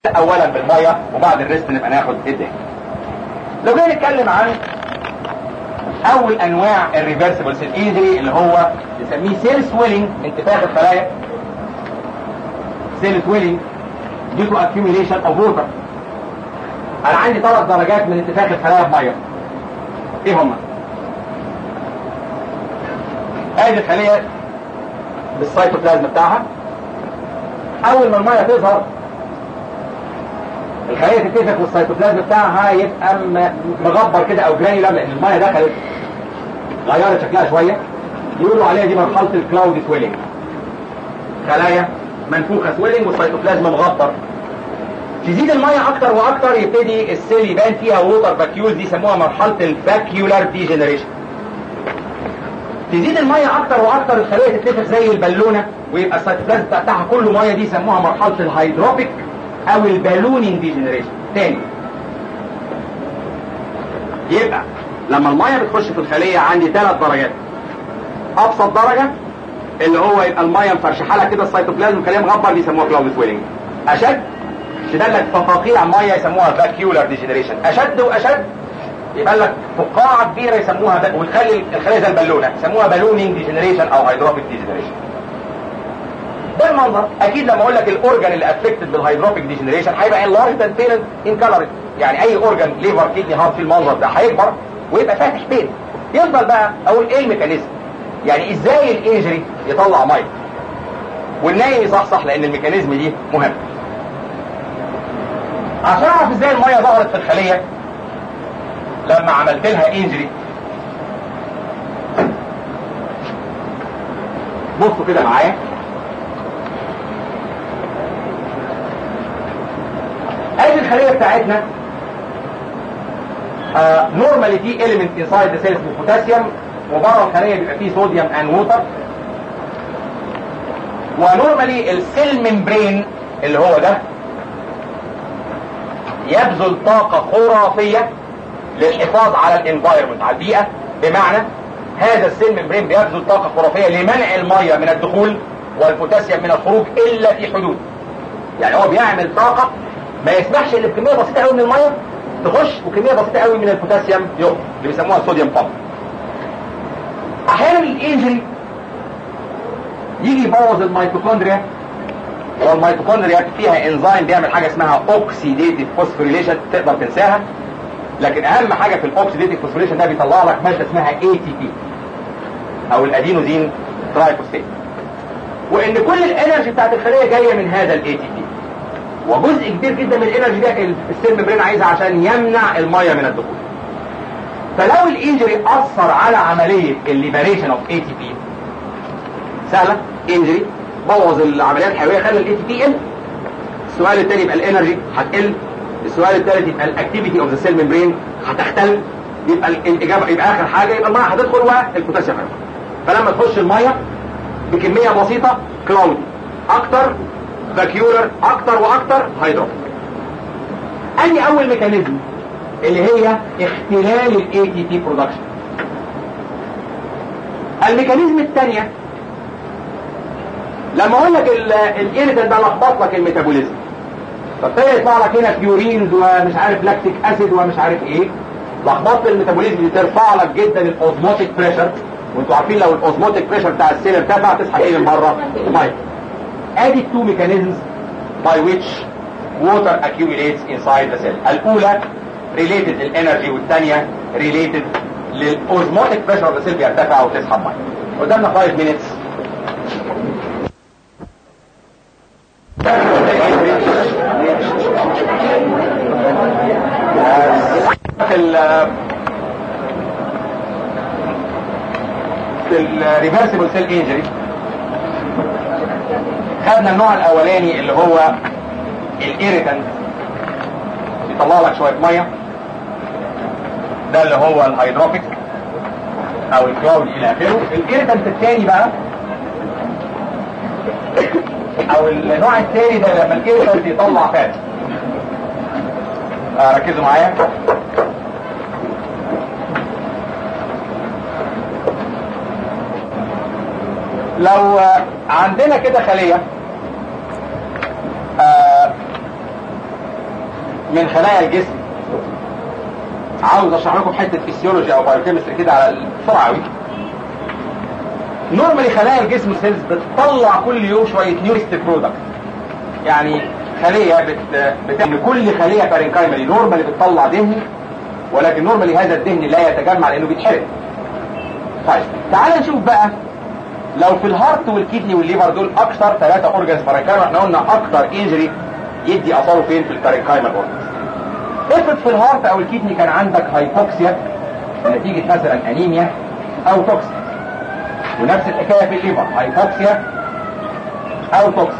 اولا بالميه وبعد الريست نبقى ناخد الدهن لو جينا نتكلم عن اول انواع الريفرسبل سيل انجري اللي هو نسميه سيل سويلنج انتفاخ الخلايا سيل سويلنج due to accumulation of water انا عندي ثلاث درجات من انتفاخ الخلايا بميه ايه هما ادي الخليه بالسيتوبلازم بتاعها اول ما الميه تظهر الخليه تتفق والسيتوبلازم بتاعها يبقى مغبر كده او جرانيولار لان الميه دخلت غيرت شكلها شويه يقولوا عليها دي مرحله الكلاود سويلنج خلايا منفوخه سويلنج والسيتوبلازم مغبر تزيد الميه اكتر واكتر يبتدي السيل يبان فيها ووتر فاكيولز دي يسموها مرحله الفاكيولار ديجنريشن تزيد الميه اكتر واكتر الخليه تتنفخ زي البالونه ويبقى السيتوبلازم بتاعها كله ميه دي يسموها مرحله الهيدروبيك او البالونينج ديجنريشن تاني يبقى لما الميه بتخش في الخليه عندي ثلاث درجات ابسط درجه اللي هو يبقى الميه مفرشحه لك كده السيتوبلازم خليه مغبر دي يسموها كلاود سويلنج اشد شدال لك فقاقيع ميه يسموها فاكيولار ديجنريشن اشد واشد يبقى لك فقاعه كبيره يسموها ب... وتخلي الخليه زي البالونه يسموها بالونينج ديجنريشن او هيدروبيك ديجنريشن ده المنظر اكيد لما اقول لك الاورجن اللي افكتد بالهيدروبيك ديجنريشن هيبقى انلارج اند بيرنت ان كلر يعني اي اورجن ليفر كيدني هارت في المنظر ده هيكبر ويبقى فاتح بين يفضل بقى اقول ايه الميكانيزم يعني ازاي الانجري يطلع ميه والنايم يصحصح لان الميكانيزم دي مهم عشان اعرف ازاي الميه ظهرت في الخليه لما عملت لها انجري بصوا كده معايا ادي الخليه بتاعتنا نورمالي في اليمنت انسايد ذا سيلز بوتاسيوم وبره الخليه بيبقى فيه صوديوم اند ووتر ونورمالي السيل ممبرين اللي هو ده يبذل طاقة خرافية للحفاظ على الانفايرمنت على البيئة بمعنى هذا السيل ممبرين بيبذل طاقة خرافية لمنع المية من الدخول والبوتاسيوم من الخروج إلا في حدود يعني هو بيعمل طاقة ما يسمحش ان بكمية بسيطة قوي من المية تخش وكمية بسيطة قوي من البوتاسيوم يخرج اللي بيسموها الصوديوم بامب احيانا الانجري يجي يبوظ الميتوكوندريا والميتوكوندريا فيها انزيم بيعمل حاجه اسمها اوكسيديتيف فوسفوريليشن تقدر تنساها لكن اهم حاجه في الاوكسيديتيف فوسفوريليشن ده بيطلع لك ماده اسمها اي تي بي او الادينوزين ترايفوسفيت وان كل الانرجي بتاعت الخليه جايه من هذا الاي تي بي وجزء كبير جدا من الانرجي ده السيل ممبرين عايزها عشان يمنع الميه من الدخول فلو الانجري اثر على عمليه الليبريشن اوف اي تي بي سهله انجري بوظ العمليات الحيويه خلى الاي تي بي يقل السؤال الثاني يبقى الانرجي هتقل السؤال الثالث يبقى الاكتيفيتي اوف ذا سيل ممبرين هتختل يبقى الاجابه يبقى اخر حاجه يبقى الميه هتدخل والبوتاسيوم هيدخل فلما تخش الميه بكميه بسيطه كلاودي اكتر فاكيولر اكتر واكتر هيدروبيك ادي اول ميكانيزم اللي هي اختلال الاي تي بي برودكشن الميكانيزم الثانيه لما اقول لك الايريتن ده لخبط لك الميتابوليزم فابتدى يطلع لك هنا بيورينز ومش عارف لاكتيك اسيد ومش عارف ايه لخبطت الميتابوليزم دي ترفع لك جدا الاوزموتيك بريشر وانتوا عارفين لو الاوزموتيك بريشر بتاع السيل ارتفع تسحب ايه من بره ميه ادي التو ميكانيزمز باي ويتش water accumulates inside the cell الاولى related للانرجي والثانيه related للاوزموتيك بريشر السيل بيرتفع وتسحب ميه قدامنا 5 minutes في الريفرسيبل سيل انجري خدنا النوع الاولاني اللي هو الايريتنت يطلع لك شويه ميه ده اللي هو الهيدروبيك او الكلاود الى اخره الايريتنت الثاني بقى او النوع الثاني ده لما الايريتنت يطلع فات آه ركزوا معايا لو عندنا كده خلية آه من خلايا الجسم عاوز اشرح لكم حته فيسيولوجي او بايوكيمستري كده على السرعه قوي نورمالي خلايا الجسم سيلز بتطلع كل يوم شويه نيوست برودكت يعني خليه بت... بتعمل كل خليه بارينكايمالي نورمالي بتطلع دهن ولكن نورمالي هذا الدهن لا يتجمع لانه بيتحرق طيب تعال نشوف بقى لو في الهارت والكدني والليفر دول اكثر ثلاثه اورجانز بارينكايمال احنا قلنا اكثر انجري يدي اثاره فين في البارينكايمال اورجانز افرض في الهارت او الكدني كان عندك هايبوكسيا نتيجه مثلا انيميا او توكسيك ونفس الحكايه في الليفر هايبوكسيا او توكسيك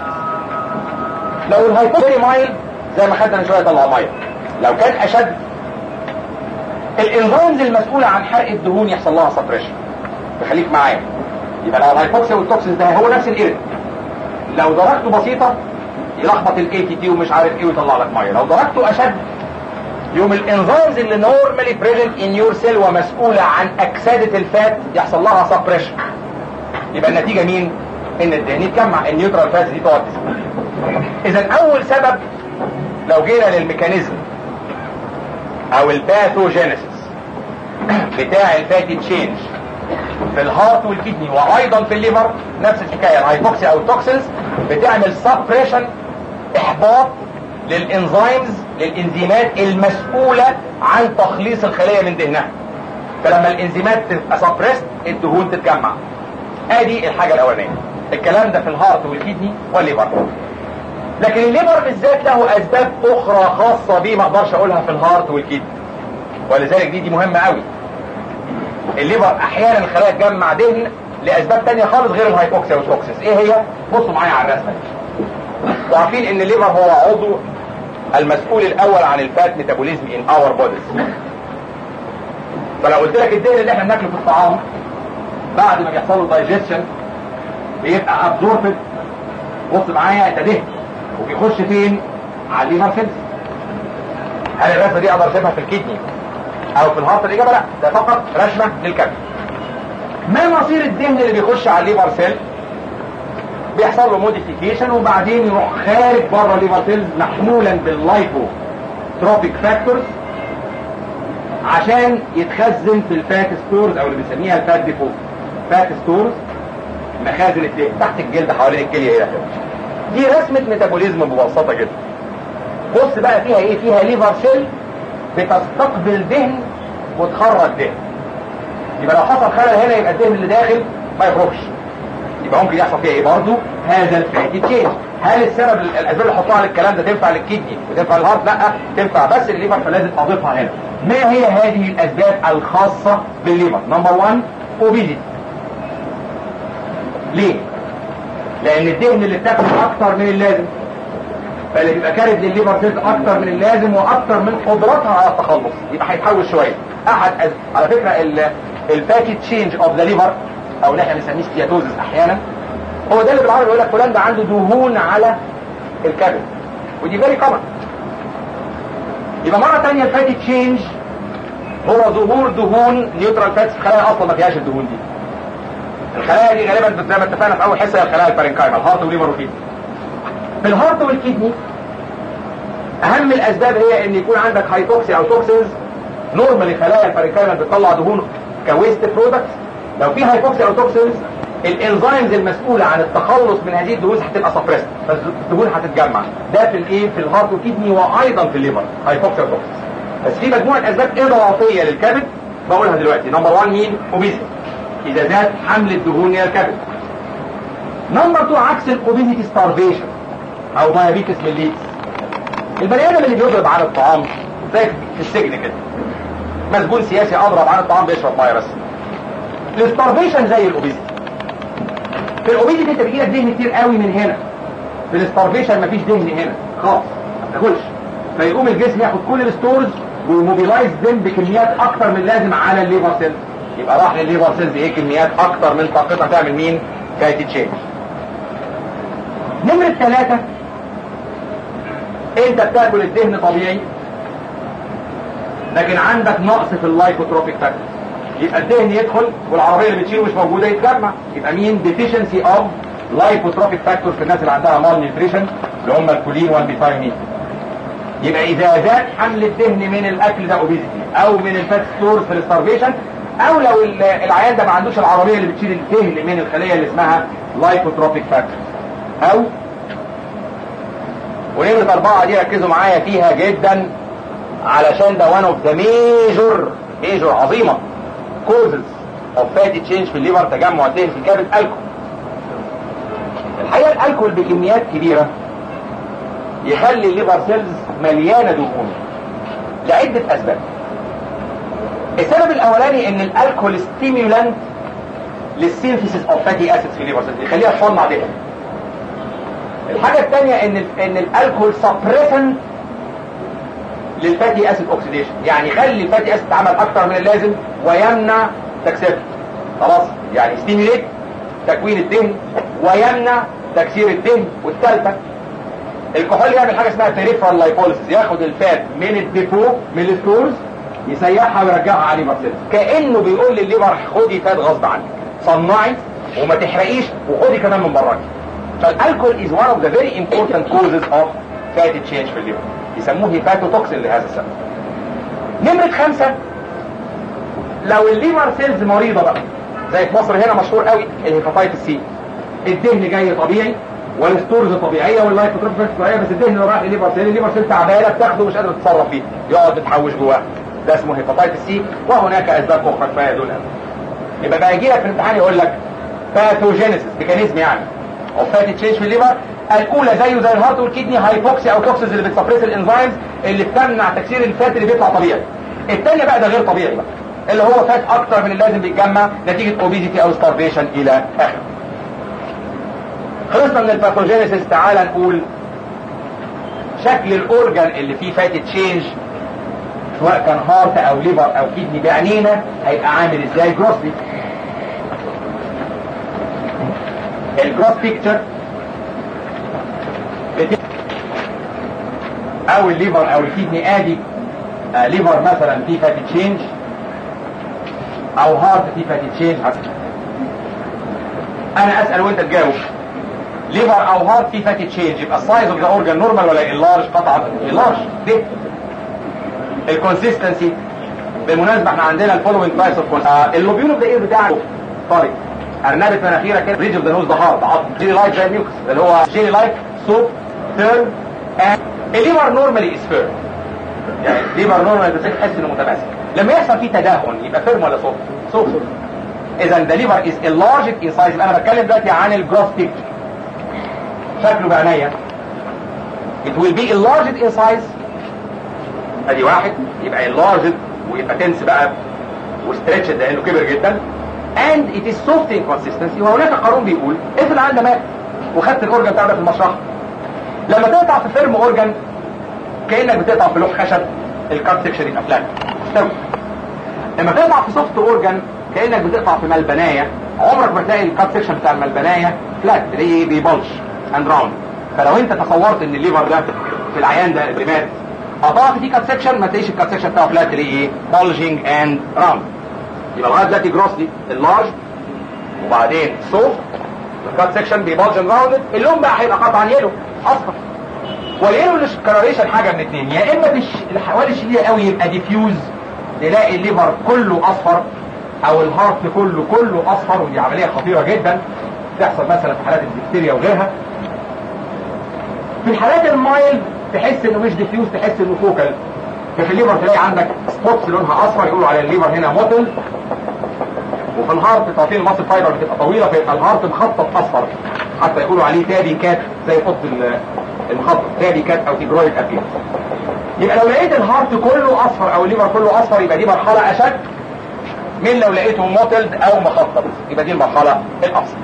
لو الهايبوكسيا مايل زي ما خدنا من شويه طلع مايل لو كان اشد الانزيمز المسؤوله عن حرق الدهون يحصل لها سبريشن فخليك معايا يبقى لو الهايبوكسيا والتوكسيس ده هو نفس الإيرد لو درجته بسيطه يلخبط الاي تي تي ومش عارف ايه ويطلع لك ميه لو درجته اشد يوم الانزيمز اللي نورمالي بريزنت ان يور سيل ومسؤوله عن اكسده الفات يحصل لها سبريشن يبقى النتيجه مين؟ ان الدهن يتجمع النيوترال فاتس دي تقعد اذا اول سبب لو جينا للميكانيزم او الباثوجينيسيس بتاع الفاتي تشينج في الهارت والكدني وايضا في الليفر نفس الحكايه الهايبوكسيا او التوكسينز بتعمل سبريشن احباط للانزيمز للانزيمات المسؤوله عن تخليص الخليه من دهنها فلما الانزيمات تبقى سبريست الدهون تتجمع ادي الحاجه الاولانيه الكلام ده في الهارت والكدني والليفر لكن الليفر بالذات له اسباب اخرى خاصه بيه ما اقدرش اقولها في الهارت والكدني ولذلك دي دي مهمه قوي الليفر احيانا الخلايا تجمع دهن لاسباب تانية خالص غير الهايبوكسيا والتوكسيس ايه هي بصوا معايا على الرسمه دي وعارفين ان الليفر هو عضو المسؤول الاول عن الفات ميتابوليزم ان اور بوديز فلو قلت لك الدهن اللي احنا بناكله في الطعام بعد ما بيحصل له دايجيشن بيبقى ابزوربد بص معايا ده دهن وبيخش فين على الليفر سيلز هل الرسمه دي اقدر اسيبها في الكدني او في الهارت الاجابه لا ده فقط رسمه للكبد ما مصير الدهن اللي بيخش على الليفر سيل بيحصل له موديفيكيشن وبعدين يروح خارج بره الليفر سيلز محمولا باللايفو تروبيك فاكتورز عشان يتخزن في الفات ستورز او اللي بنسميها الفات ديبو فات ستورز مخازن الدهن تحت الجلد حوالين الكليه هنا كده دي رسمه ميتابوليزم ببساطه جدا بص بقى فيها ايه فيها ليفر سيل بتستقبل دهن وتخرج دهن يبقى لو حصل خلل هنا يبقى الدهن اللي داخل ما يخرجش يبقى ممكن يحصل فيها ايه برضه هذا الفاتي تشينج هل السبب الاسباب اللي حطوها للكلام ده تنفع للكدني وتنفع للهارت لا تنفع بس الليفر فلازم اضيفها هنا ما هي هذه الاسباب الخاصه بالليفر نمبر 1 اوبيزيتي ليه لان الدهن اللي بتاكله اكتر من اللازم فاللي بيبقى كارد للليفر سيلز اكتر من اللازم واكتر من قدرتها على التخلص يبقى هيتحول شويه احد أز... على فكره الفاتي تشينج اوف ذا ليفر او اللي احنا بنسميه ستياتوزس احيانا هو ده اللي بالعربي يقول لك فلان ده عنده دهون على الكبد ودي فيري كومن يبقى مره ثانيه الفاتي تشينج هو ظهور دهون نيوترال فاتس في خلايا اصلا ما فيهاش الدهون دي الخلايا دي غالبا زي ما اتفقنا في اول حصه هي الخلايا البارينكايما الهارت والليفر والكدني في الهارت والكدني اهم الاسباب هي ان يكون عندك هايبوكسيا او توكسينز نورمالي خلايا البارينكايما بتطلع دهون كويست برودكتس لو في هايبوكسيا او توكسينز الانزيمز المسؤوله عن التخلص من هذه الدهون هتبقى سبريست فالدهون هتتجمع ده في الايه في الهارت والكدني وايضا في الليفر هايبوكسيا وتوكسينز بس في مجموعه اسباب اضافيه للكبد بقولها دلوقتي نمبر 1 مين اوبيزيتي اذا زاد حمل الدهون الى الكبد نمبر 2 عكس الاوبيزيتي ستارفيشن او دايابيتس ميليتس البني ادم اللي بيضرب عن الطعام زي في السجن كده مسجون سياسي اضرب عن الطعام بيشرب ميه بس الستارفيشن زي الاوبيزيتي في الاوبيزيتي انت بيجيلك دهن كتير قوي من هنا في الستارفيشن مفيش دهن هنا خالص ما تاكلش فيقوم الجسم ياخد كل الستورز ويموبيلايز دم بكميات اكتر من اللازم على الليفر سيلز يبقى راح للليفر سيلز ايه كميات اكتر من طاقتها تعمل مين فاتي تشينج نمرة ثلاثة انت بتاكل الدهن طبيعي لكن عندك نقص في اللايكوتروبيك فاكتور يبقى الدهن يدخل والعربيه اللي بتشيله مش موجوده يتجمع يبقى مين ديفيشنسي اوف لايكوتروبيك فاكتور في الناس اللي عندها مال نيوتريشن اللي هم الكولين والبيثايمين يبقى اذا زاد حمل الدهن من الاكل ده اوبيزيتي او من الفات ستورز في الستارفيشن او لو العيان ده ما عندوش العربيه اللي بتشيل الدهن من الخليه اللي اسمها لايكوتروبيك فاكتورز او ونمرة أربعة دي ركزوا معايا فيها جدا علشان ده one of the major major عظيمة causes of fatty change في الليفر تجمع الدهن في الكبد الكحول الحقيقة الألكول بكميات كبيرة يخلي الليفر سيلز مليانة دهون لعدة أسباب السبب الأولاني إن الألكول ستيمولانت للسينثيسيس اوف فاتي اسيدز في الليفر سيلز يخليها تصنع دهن الحاجة الثانية ان ال ان الالكول سبريسنت للفاتي اسيد اوكسيديشن يعني يخلي الفاتي اسيد تعمل اكتر من اللازم ويمنع تكسيرها خلاص يعني ستيميليت تكوين الدهن ويمنع تكسير الدهن والثالثة الكحول يعمل حاجة اسمها peripheral lipolysis ياخد الفات من الديبو من الستورز يسيحها ويرجعها على الليفر سيلز كأنه بيقول للليفر خدي فات غصب عنك صنعي وما تحرقيش وخدي كمان من براكي فالالكول is one of the very important causes of fatty change في الليفر يسموه هيباتوتوكسين لهذا السبب نمرة خمسة لو الليفر سيلز مريضة بقى زي في مصر هنا مشهور قوي الهيباتيتس سي الدهن جاي طبيعي والستورز طبيعيه واللايكوتروفيك طبيعيه بس الدهن اللي رايح لليفر سيل الليفر سيل تعبانه بتاخده مش قادره تتصرف فيه يقعد يتحوش جواه ده اسمه هيباتيتس سي وهناك اسباب اخرى كفايه دول يبقى بقى يجي لك في الامتحان يقول لك باثوجينيسيس ميكانيزم يعني او فاتي تشينج في الليفر الاولى زيه زي الهارت والكدني هايبوكسي او توكسيز اللي بتسبريس الانزيمز اللي بتمنع تكسير الفات اللي بيطلع طبيعي الثانيه بقى ده غير طبيعي بقى اللي هو فات اكتر من اللازم بيتجمع نتيجه اوبيزيتي او ستارفيشن الى اخره خلصنا من الباثوجينيسيس تعالى نقول شكل الاورجان اللي فيه فاتي تشينج سواء كان هارت او ليفر او كدني بعينينا هيبقى عامل ازاي جروسلي الجروس بيكتشر او الليفر او الكدني ادي آه ليفر مثلا فيه فاتي تشينج او هارت فيه فاتي تشينج انا اسال وانت تجاوب ليفر او هارت فيه فاتي تشينج يبقى السايز اوف ذا اورجان نورمال ولا اللارج قطعا اللارج ليه الكونسيستنسي بالمناسبه احنا عندنا الفولوينج تايبس اوف اللوبيول اوف ذا اير بتاعك طري ارنبه مناخيرك كده ريج اوف ذا نوز ده هارت عظم جيلي لايك زي الميوكس اللي هو جيلي لايك سوب تيرن اند الليفر نورمالي از فيرم يعني الليفر نورمالي تحس انه متماسك لما يحصل فيه تدهن يبقى فيرم ولا سوفت سوفت اذا ذا ليفر از enlarged in size انا بتكلم دلوقتي عن الجروث بيكتشر شكله بعينيا it will be enlarged in size ادي واحد يبقى enlarged ويبقى تنس بقى وستريتش لانه كبر جدا and it is soft in consistency وهناك قانون بيقول افرض عندنا مات وخدت الاورجن بتاعنا في المشرحه لما تقطع في فيرم اورجن كانك بتقطع في لوح خشب الكات سكشن يبقى فلات مستوي لما تقطع في سوفت اورجن كانك بتقطع في ملبنايه عمرك ما تلاقي الكات سكشن بتاع الملبنايه فلات تلاقيه بيبلش اند راوند فلو انت تصورت ان الليفر ده في العيان ده اللي مات قطعت فيه كات سكشن ما تلاقيش الكات سكشن بتاعه فلات تلاقيه ايه بولجنج اند راوند يبقى لغايه دلوقتي جروسلي اللارج وبعدين سوفت الكات سكشن بيبلج اند راوندد اللون بقى هيبقى قطعا يلو اصفر واليلو كلوريشن حاجه من اثنين يا اما في الحوالي الشديده قوي يبقى ديفيوز تلاقي الليفر كله اصفر او الهارت كله كله اصفر ودي عمليه خطيره جدا تحصل مثلا في حالات الدكتيريا وغيرها في الحالات المايل تحس انه مش ديفيوز تحس انه فوكال ففي الليفر تلاقي عندك سبوتس لونها اصفر يقولوا على الليفر هنا موتل وفي الهارت تعطيه المصل فايبر بتبقى طويله فيبقى الهارت مخطط اصفر حتى يقولوا عليه تابي كات زي خط المخطط تابي كات او تيجرويد ابير يبقى لو لقيت الهارت كله اصفر او الليفر كله اصفر يبقى دي مرحله اشد من لو لقيته موتلد او مخطط يبقى دي المرحله الاصل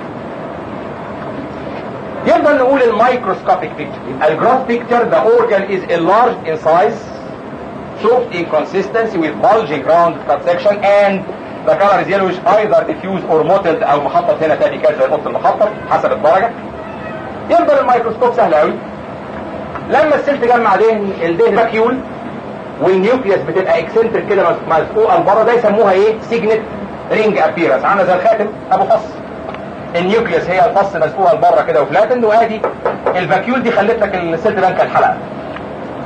يفضل نقول الميكروسكوبيك بيكتشر يبقى الجراف بيكتشر the organ is enlarged in size soft in consistency with bulging round cut section and the color is yellowish either diffuse or mottled او مخطط هنا تاني كده زي القط المخطط حسب الدرجه يفضل الميكروسكوب سهل قوي لما السيل تجمع دهن الدهن باكيول والنيوكليوس بتبقى اكسنتريك كده مزقوقه لبره ده يسموها ايه سيجنت رينج ابيرنس عامله زي الخاتم ابو فص النيوكليوس هي الفص مسقوقه لبره كده وفلاتند وادي الفاكيول دي خلت لك السيل تبان كالحلقه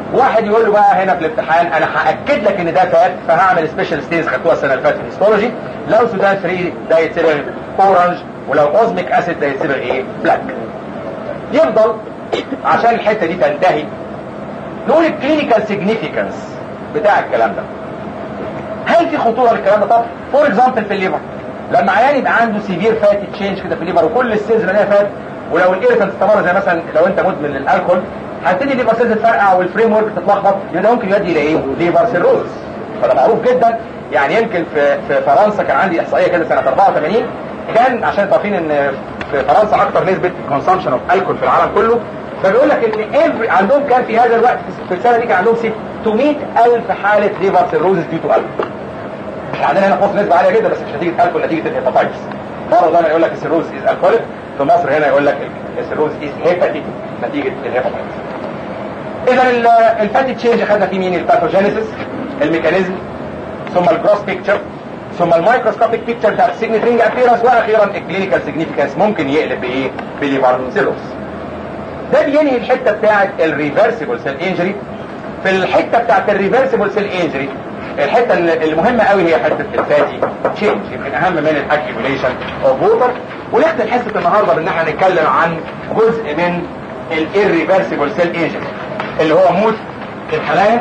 واحد يقول له بقى هنا في الامتحان انا هاكد لك ان ده فات فهعمل سبيشال ستيز خدتوها السنه اللي فاتت في هيستولوجي لو سودان 3 ده يتسبغ اورنج ولو اوزميك اسيد ده يتسبغ ايه بلاك يفضل عشان الحته دي تنتهي نقول الكلينيكال سيجنيفيكانس بتاع الكلام ده هل في خطوره للكلام ده طب فور اكزامبل في الليفر لما عيان يبقى عنده سيفير فات تشينج كده في الليفر وكل السيلز اللي فات ولو الايرتنت استمر زي مثلا لو انت مدمن للالكول هتبتدي الليفر سيلز تفرقع والفريم ورك تتلخبط يبقى ده ممكن يؤدي الى ايه؟ ليفر سيروز فده معروف جدا يعني يمكن في في فرنسا كان عندي احصائيه كده سنه 84 كان عشان تعرفين ان في فرنسا اكتر نسبه كونسامشن اوف الكول في العالم كله فبيقول لك ان every عندهم كان في هذا الوقت في السنه دي كان عندهم 600 الف حاله ليفر سيروز ديو تو الكول احنا عندنا هنا في مصر نسبه عاليه جدا بس مش نتيجه الكول نتيجه الهيباتايتس بره دايما يقول لك السيروز از الكوليك في مصر هنا يقول لك السيروز از هيباتيك نتيجه الهيباتايتس اذا الفاتي تشينج خدنا فيه مين الباثوجينيسيس الميكانيزم ثم الجروس بيكتشر ثم المايكروسكوبيك بيكتشر بتاع السيجنيفينج ابيرنس واخيرا الكلينيكال سيجنيفيكانس ممكن يقلب بايه؟ بليفر سيروز ده بينهي الحته بتاعه الريفرسيبل سيل انجري في الحته بتاعه الريفرسيبل سيل انجري الحته المهمه قوي هي حته الفاتي تشينج يمكن اهم من الاكيوميليشن اوف ووتر ونختم حصه النهارده بان احنا نتكلم عن جزء من الirreversible سيل انجري اللي هو موت الخلايا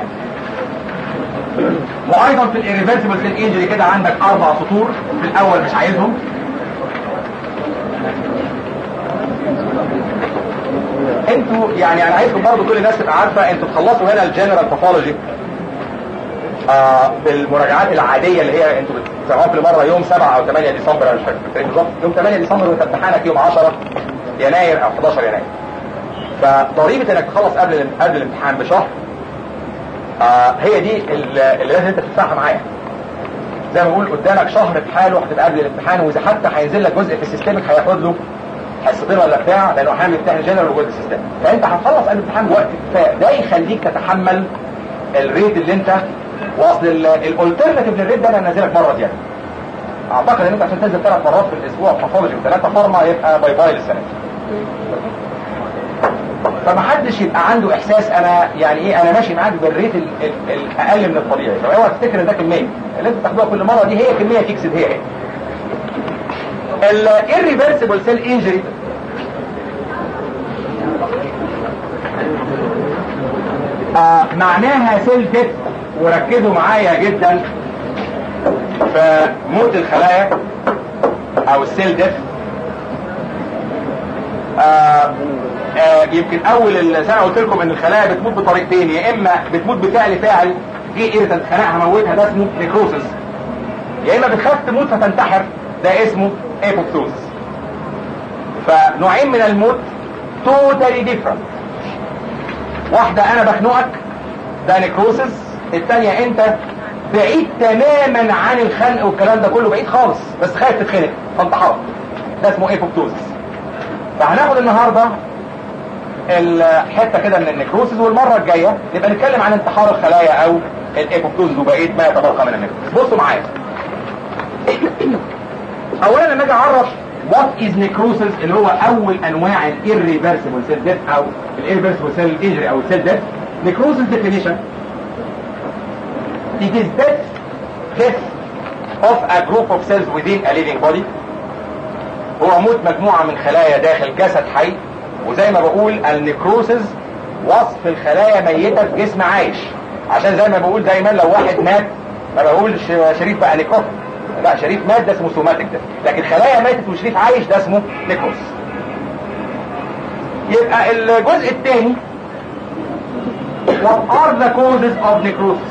وايضا في الirreversible سيل انجري كده عندك اربع سطور في الاول مش عايزهم انتوا يعني انا عايزكم برضه كل الناس تبقى عارفه انتوا تخلصوا هنا الجنرال باثولوجي آه بالمراجعات العاديه اللي هي انتوا بتسمعوها كل مره يوم 7 او 8 ديسمبر انا مش فاكر بالظبط يوم 8 ديسمبر وانت امتحانك يوم 10 يناير او 11 يناير فضريبه انك تخلص قبل قبل الامتحان بشهر آه هي دي اللي لازم انت تدفعها معايا زي ما بقول قدامك شهر بحاله هتبقى قبل الامتحان واذا حتى هينزل لك جزء في السيستمك هياخد له حصتين ولا بتاع لانه احيانا بيمتحن جنرال وجزء السيستم فانت هتخلص قبل الامتحان بوقت كفايه ده يخليك تتحمل الريت اللي انت واصل الالترناتيف للريت ده انا نازلك مره زياده اعتقد ان انت عشان تنزل ثلاث مرات في الاسبوع باثولوجي وثلاثه فارما يبقى باي باي للسنه فمحدش يبقى عنده احساس انا يعني ايه انا ماشي معاك بالريت ال ال الاقل من الطبيعي فاوعى تفتكر ان ده كميه اللي انت بتاخدوها كل مره دي هي كميه فيكسد هي هي الirreversible سيل انجري آه معناها سيل ديث وركزوا معايا جدا في موت الخلايا او السيل ديث آه آه يمكن اول السنه قلت لكم ان الخلايا بتموت بطريقتين يا اما بتموت بفعل فاعل جه ايرتنت خناقها موتها ده اسمه نيكروسس يا اما بتخاف تموت فتنتحر ده اسمه ايبوبتوز فنوعين من الموت توتالي ديفرنت واحدة انا بخنقك ده نيكروسس الثانية انت بعيد تماما عن الخنق والكلام ده كله بعيد خالص بس خايف تتخنق فانتحرت ده اسمه ايبوبتوز فهناخد النهارده الحته كده من النيكروسس والمره الجايه نبقى نتكلم عن انتحار الخلايا او الايبوبتوز وبقيه ما يتبقى من النيكروسس بصوا معايا اولا لما اجي اعرف وات از نيكروسس اللي هو اول انواع الirreversible سيل ديث او الirreversible سيل انجري او السيل ديث نيكروسس ديفينيشن it is death death of a group of cells within a living body هو موت مجموعة من خلايا داخل جسد حي وزي ما بقول النيكروسز وصف الخلايا ميتة في جسم عايش عشان زي ما بقول دايما لو واحد مات ما بقولش شريف بقى نيكروس لا شريف مات ده اسمه سوماتيك ده لكن خلايا ماتت وشريف عايش ده اسمه نيكروس يبقى الجزء الثاني What are the causes of necrosis?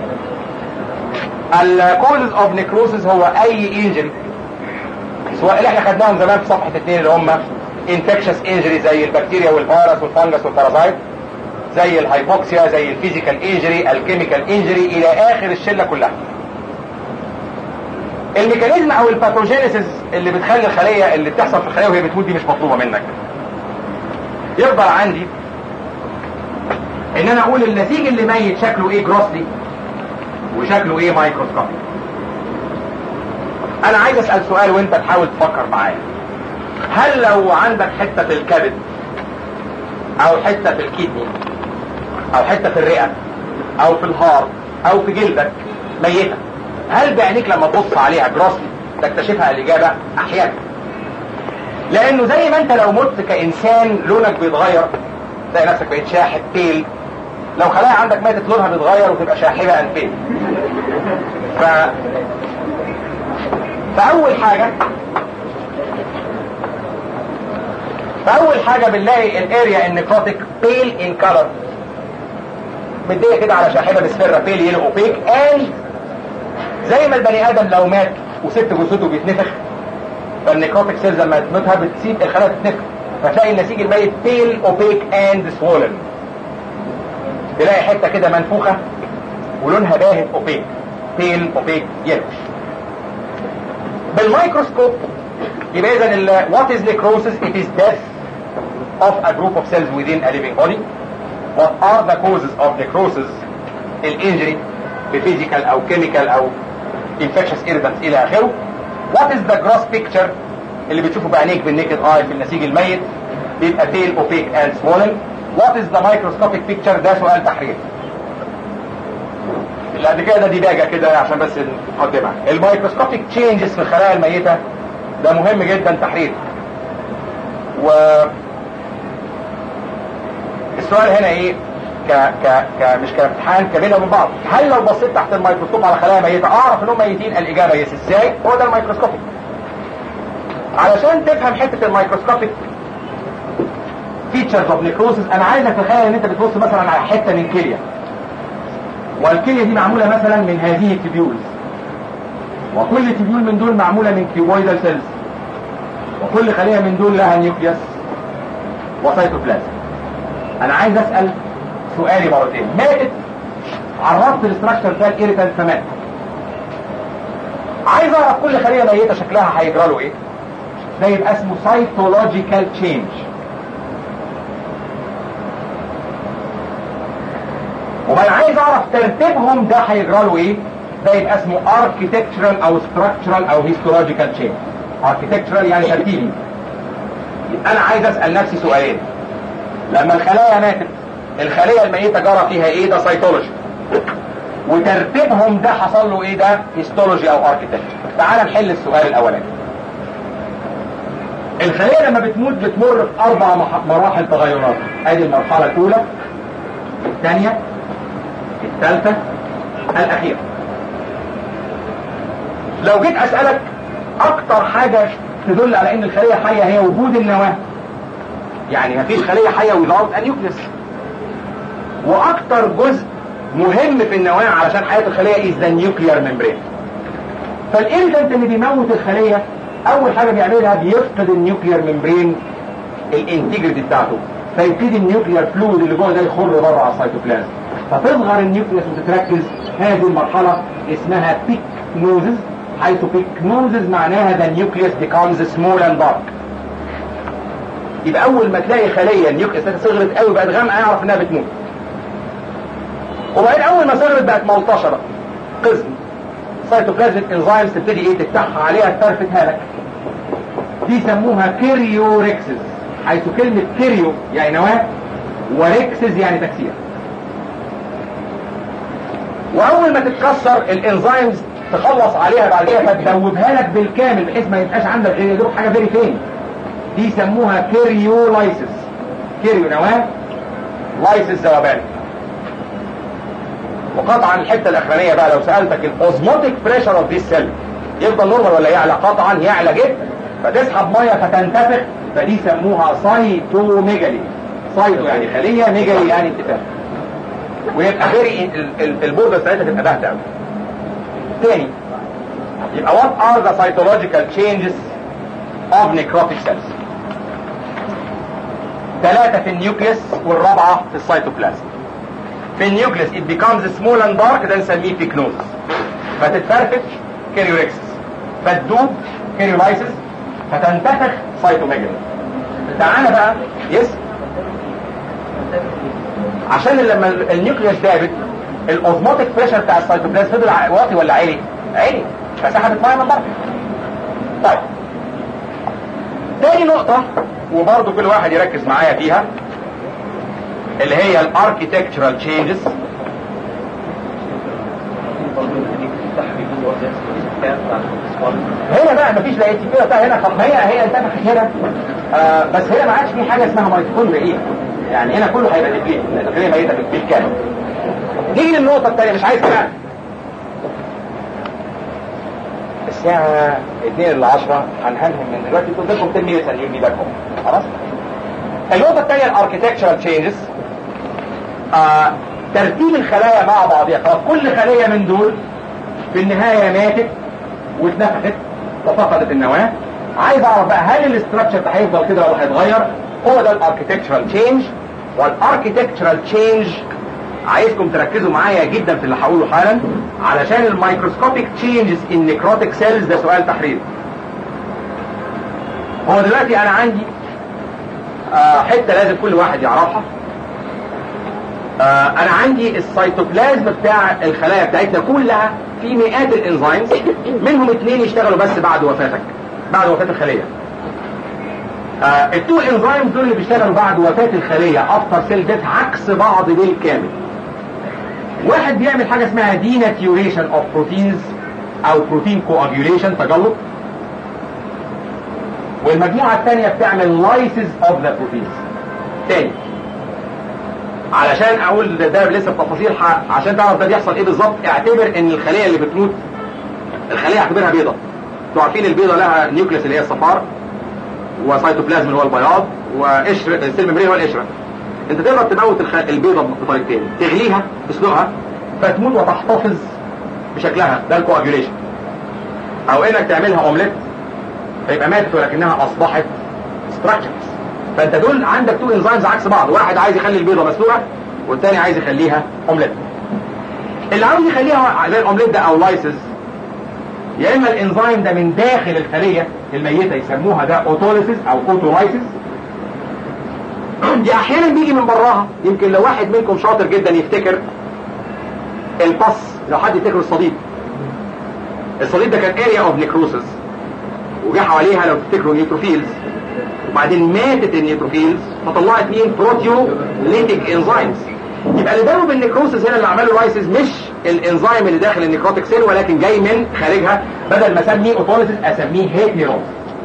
ال causes of necrosis هو أي injury سواء اللي احنا خدناهم زمان في صفحة اثنين اللي هم infectious injury زي البكتيريا والفيروس والفنجس والبارازايت زي الهايبوكسيا زي الفيزيكال انجري الكيميكال انجري الى اخر الشله كلها الميكانيزم او الباثوجينيسيس اللي بتخلي الخليه اللي بتحصل في الخليه وهي بتموت دي مش مطلوبه منك يفضل عندي ان انا اقول النسيج اللي ميت شكله ايه جروسلي وشكله ايه مايكروسكوبي انا عايز اسال سؤال وانت تحاول تفكر معايا هل لو عندك حته في الكبد او حته في الكدني او حته في الرئه او في الهارت او في جلدك ميته هل بعينيك لما تبص عليها جراسلي تكتشفها الاجابه احيانا لانه زي ما انت لو مت كانسان لونك بيتغير تلاقي نفسك بقيت شاحب بيل لو خلايا عندك ماتت لونها بيتغير وتبقى شاحبه انفين ف فاول حاجه فاول حاجه بنلاقي الاريا النيكروتيك بيل ان كلر مديه كده على شاحبه بسفره بيل يلو اوبيك اند زي ما البني ادم لو مات وست جثته بيتنفخ فالنيكروتيك سيلز لما تموتها بتسيب الخلايا تتنفخ فتلاقي النسيج الميت بيل اوبيك اند سوولن تلاقي حته كده منفوخه ولونها باهت اوبيك بيل اوبيك يلوش بالميكروسكوب يبقى اذا what is necrosis it is death of a group of cells within a living body what are the causes of necrosis الانجري بفيزيكال او كيميكال او infectious irritants الى اخره what is the gross picture اللي بتشوفه بعينيك بالنيكد اي في النسيج الميت بيبقى pale opaque and swollen what is the microscopic picture ده سؤال تحرير اللي قد كده ده ديباجه كده عشان بس نقدمها الميكروسكوبيك تشينجز في الخلايا الميته ده مهم جدا تحرير و السؤال هنا ايه ك ك ك مش كامتحان كبينه من بعض هل لو بصيت تحت الميكروسكوب على خلايا ميته اعرف انهم ميتين الاجابه يس ازاي هو ده الميكروسكوبيك علشان تفهم حته الميكروسكوبيك فيتشرز اوف نيكروسيس انا عايزك تتخيل ان انت بتبص مثلا على حته من كليه والكليه دي معموله مثلا من هذه التبيولز وكل تبيول من دول معموله من كيوبويدال سيلز وكل خليه من دول لها نيوكليوس وسيتوبلازم انا عايز اسال سؤالي مرتين ماتت عرفت الاستراكشر بتاع الايريتانت فمات عايز اعرف كل خليه ميته شكلها هيجرى له ايه ده يبقى اسمه سايتولوجيكال تشينج وما انا عايز اعرف ترتيبهم ده هيجرى له ايه ده يبقى اسمه architectural او structural او histological change architectural يعني ترتيبي يبقى انا عايز اسال نفسي سؤالين لما الخلايا ماتت الخليه الميته جرى فيها ايه ده سيتولوجي وترتيبهم ده حصل له ايه ده هيستولوجي او اركيتكتشر تعال نحل السؤال الاولاني الخليه لما بتموت بتمر في اربع مراحل تغيرات ادي المرحله الاولى الثانيه الثالثه الاخيره لو جيت اسالك اكتر حاجه تدل على ان الخليه حيه هي وجود النواه يعني مفيش خليه حيه without a nucleus واكتر جزء مهم في النواه علشان حياه الخليه is the nuclear membrane فالإيريتنت اللي بيموت الخليه اول حاجه بيعملها بيفقد النيوكلير ممبرين الانتجريتي بتاعته فيبتدي النيوكلير فلويد اللي جوه ده يخر بره على السيتوبلازم فتصغر النيوكليس وتتركز هذه المرحله اسمها بيكنوزز حيث بيكنوزز معناها the nucleus becomes small and dark يبقى اول ما تلاقي خليه النيوكليس صغرت قوي بقت غامقه اعرف انها بتموت وبعدين اول ما صغرت بقت ملطشه قزم سيتوبلازميك انزيمز تبتدي ايه تفتحها عليها تفرفتها لك دي سموها كيريوريكسز حيث كلمة كيريو يعني نواة وريكسز يعني تكسير واول ما تتكسر الانزيمز تخلص عليها بعد كده فتدوبها لك بالكامل بحيث ما يبقاش عندك غير يدوب حاجه فيري فين دي يسموها كيريولايسيس كيريو نواه لايسيس ذوبان وقطعا الحته الاخرانيه بقى لو سالتك الاوزموتيك بريشر اوف ذيس سيل يفضل نورمال ولا يعلى قطعا يعلى جدا فتسحب ميه فتنتفخ فدي يسموها سايتوميجالي سايتو يعني خليه ميجالي يعني انتفاخ ويبقى غير البوردة بتاعتها تبقى باهتة قوي تاني يبقى what are the psychological changes of necrotic cells ثلاثة في النيوكليس والرابعة في السيتوبلازم في النيوكليس it becomes small and dark ده نسميه بيكنوز فتتفرفت كيريوريكسس فتدوب كيريولايسيس فتنتفخ سايتوميجالي تعالى بقى يس عشان لما النيوكليوس دابت الاوزموتيك بريشر بتاع السيتوبلازم فضل واطي ولا عالي؟ عالي فسحبت ميه من بره. طيب تاني نقطة وبرضه كل واحد يركز معايا فيها اللي هي الاركيتكتشرال تشينجز هنا بقى مفيش لا كده بتاع هنا خ- ما هي هي انتفخت هنا آه بس هنا ما عادش في حاجه اسمها ميتوكوندريا ايه يعني هنا كله هيبقى ديبليت الداخليه ميته بالكامل نيجي للنقطه الثانيه مش عايز كلام الساعة 2 إلا 10 هنهنهم من دلوقتي تقول لكم 10 minutes and you'll be back home خلاص؟ النقطة الثانية الاركيتكتشرال تشينجز آه ترتيب الخلايا مع بعضها خلاص كل خلية من دول في النهاية ماتت واتنفخت وفقدت النواة عايز اعرف بقى هل الاستراكشر ده هيفضل كده ولا هيتغير هو ده الاركيتكتشرال تشينج والاركيتكتشرال تشينج عايزكم تركزوا معايا جدا في اللي هقوله حالا علشان الميكروسكوبيك تشينجز ان نيكروتيك سيلز ده سؤال تحرير هو دلوقتي انا عندي آه حته لازم كل واحد يعرفها آه انا عندي السيتوبلازم بتاع الخلايا بتاعتنا كلها في مئات الانزيمز منهم اثنين يشتغلوا بس بعد وفاتك بعد وفاه الخليه آه التو انزيمز دول اللي بيشتغلوا بعد وفاه الخليه افتر سيل ديث عكس بعض بالكامل واحد بيعمل حاجه اسمها ديناتيوريشن اوف بروتينز او بروتين كواجيوليشن تجلط والمجموعه الثانيه بتعمل لايسز اوف ذا بروتينز تاني علشان اقول ده, ده لسه بتفاصيل ح- عشان تعرف ده بيحصل ايه بالظبط اعتبر ان الخليه اللي بتموت الخليه اعتبرها بيضه انتوا عارفين البيضه لها نيوكليس اللي هي الصفار وسيتوبلازم اللي هو البياض وقشر السيل ميمبرين هو القشره انت تقدر تموت الخ... البيضه بطريقتين تغليها تسلقها فتموت وتحتفظ بشكلها ده الكواجوليشن او انك تعملها اومليت فيبقى ماتت ولكنها اصبحت ستراكشرز فانت دول عندك تو انزيمز عكس بعض واحد عايز يخلي البيضه مسلوقه والتاني عايز يخليها اومليت اللي عاوز يخليها زي الاومليت ده او لايسز يا اما الانزيم ده من داخل الخليه الميته يسموها ده اوتوليسيس او اوتولايسيس دي احيانا بيجي من براها يمكن لو واحد منكم شاطر جدا يفتكر البص لو حد يفتكر الصديد الصديد ده كان اريا اوف نيكروسس وجا حواليها لو تفتكروا نيوتروفيلز وبعدين ماتت النيوتروفيلز فطلعت مين بروتيوليتيك انزيمز يبقى اللي داوم بالنيكروسس هنا اللي عمله لايسيس مش الانزيم اللي داخل النيكروتيك سيل ولكن جاي من خارجها بدل ما اسميه اوتوليسيس اسميه هيتيروز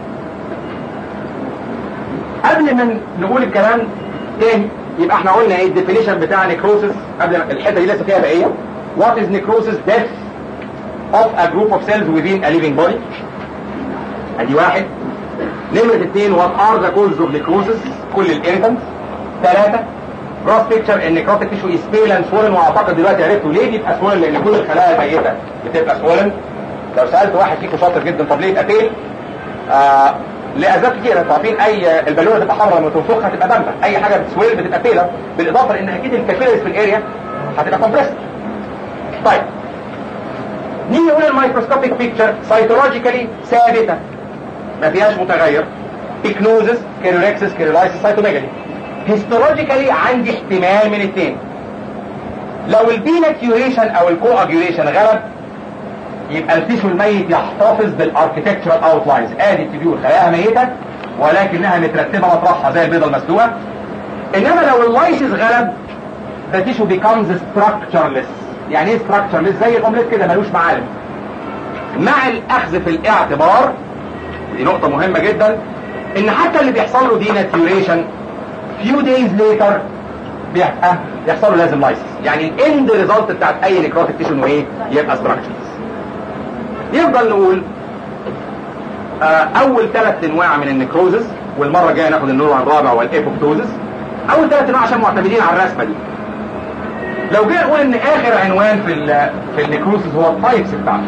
قبل ما نقول الكلام تاني يبقى احنا قلنا ايه الديفينيشن بتاع نيكروسس قبل ما الحته دي لسه فيها بقيه وات از نيكروسس death of a group of cells within a living body ادي واحد نمرة اثنين وات ار ذا كوز اوف نيكروسس كل الانفنتس ثلاثة جراس بيكتشر ان نيكروتيك تيشو از بيل اند سوولن واعتقد دلوقتي عرفتوا ليه بيبقى سوولن لان كل الخلايا الميتة بتبقى سوولن لو سألت واحد فيكم شاطر جدا طب ليه يبقى بيل؟ آه لاسباب كتير انتوا عارفين اي البالونه تبقى حمراء لما تنفخها تبقى بامبا اي حاجه بتسويل بتبقى بيلر بالاضافه لان اكيد الكابيلاريز في الاريا هتبقى كومبريست طيب نيجي نقول الميكروسكوبيك بيكتشر سيتولوجيكالي ثابته ما فيهاش متغير بيكنوزس كيروركسس كيرولايسيس سايتوميجالي هيستولوجيكالي عندي احتمال من اثنين لو البيناتيوريشن او الكواجيوليشن غلب يبقى التيشو الميت يحتفظ بالاركتكتشرال اوتلاينز ادي التبيول خلاياها ميته ولكنها مترتبه مطرحها زي البيضه المسلوقه انما لو اللايسيس غلب ده تيشو becomes structureless يعني ايه structureless زي الاومليت كده ملوش معالم مع الاخذ في الاعتبار دي نقطه مهمه جدا ان حتى اللي بيحصل له ديناتيوريشن few days later بيبقى يحصل له لازم لايسيس يعني الاند ريزلت بتاعت اي نيكروتيك تيشو انه ايه يبقى structureless يفضل نقول آه اول ثلاث انواع من النكروزس والمره الجايه ناخد النوع الرابع والابوبتوزس اول ثلاث انواع عشان معتمدين على الرسمه دي لو جينا نقول ان اخر عنوان في ال في النكروزس هو التايبس بتاعته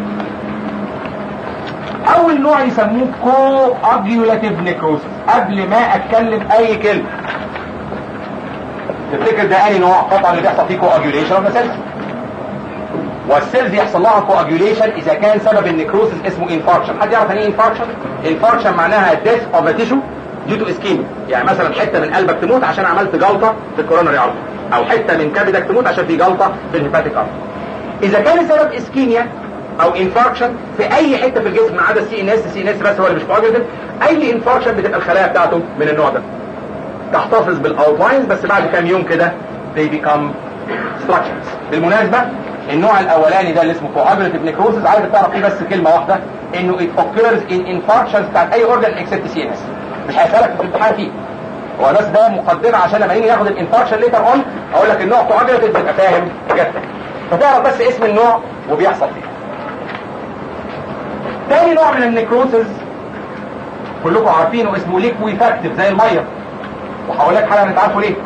اول نوع يسموه كو اجيولاتيف نكروزس قبل ما اتكلم اي كلمه تفتكر ده انهي نوع قطعا اللي بيحصل فيه كو اجيوليشن ولا سيلز والسيلز يحصل لها كواجيوليشن اذا كان سبب النكروسس اسمه انفاركشن حد يعرف يعني ايه انفاركشن انفاركشن معناها ديث اوف تيشو ديو تو اسكيميا يعني مثلا حته من قلبك تموت عشان عملت جلطه في الكورونري ارتر او حته من كبدك تموت عشان في جلطه في الهيباتيك ارتر اذا كان السبب اسكيميا او انفاركشن في اي حته في الجسم ما عدا السي ان اس السي ان اس بس هو اللي مش كواجيوليتيف اي انفاركشن بتبقى الخلايا بتاعته من النوع ده تحتفظ بالاوتلاينز بس بعد كام يوم كده they become structures بالمناسبة النوع الاولاني ده اللي اسمه coagulative necrosis عايزك تعرف فيه بس كلمة واحدة انه it occurs in infarctions بتاعت اي organ except CNS مش هيسألك في الامتحان فيه هو بس ده مقدمة عشان لما نيجي ناخد الانفاركشن ليتر اون اقول لك النوع coagulative تبقى فاهم جدا فتعرف بس اسم النوع وبيحصل فيه تاني نوع من النيكروسز كلكم عارفينه اسمه ليكويفاكتيف زي الميه وهقول لك حاجه نتعرفه ليه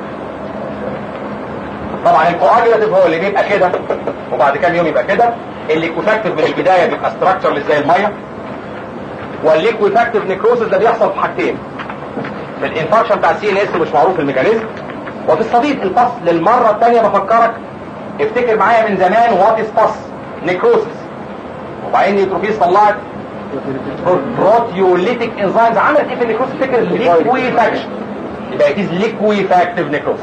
طبعا الكواجولاتيف هو اللي بيبقى كده وبعد كام يوم يبقى كده الليكويفاكتيف من البدايه بيبقى ستراكشر زي الميه والليكويفاكتيف نيكروسز ده بيحصل في حاجتين في الانفاركشن بتاع السي ان اس مش معروف الميكانيزم وفي الصديد الفصل للمره الثانيه بفكرك افتكر معايا من زمان وات از باس نيكروسس وبعدين نيتروفيز طلعت بروتيوليتيك انزيمز عملت ايه في النيكروس افتكر ليكويفاكشن يبقى اتيز ليكويفاكتيف نيكروس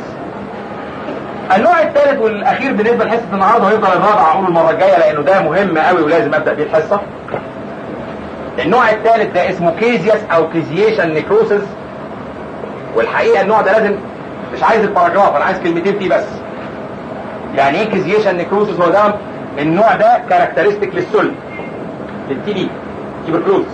النوع الثالث والاخير بالنسبه لحصه النهارده ويفضل الرابع اقوله المره الجايه لانه ده مهم قوي ولازم ابدا بيه الحصه النوع الثالث ده اسمه كيزياس او كيزيشن نيكروسز والحقيقه النوع ده لازم مش عايز الباراجراف انا عايز كلمتين فيه بس يعني ايه كيزيشن نيكروسس هو ده النوع ده كاركترستيك للسل للتي بي تيبركلوز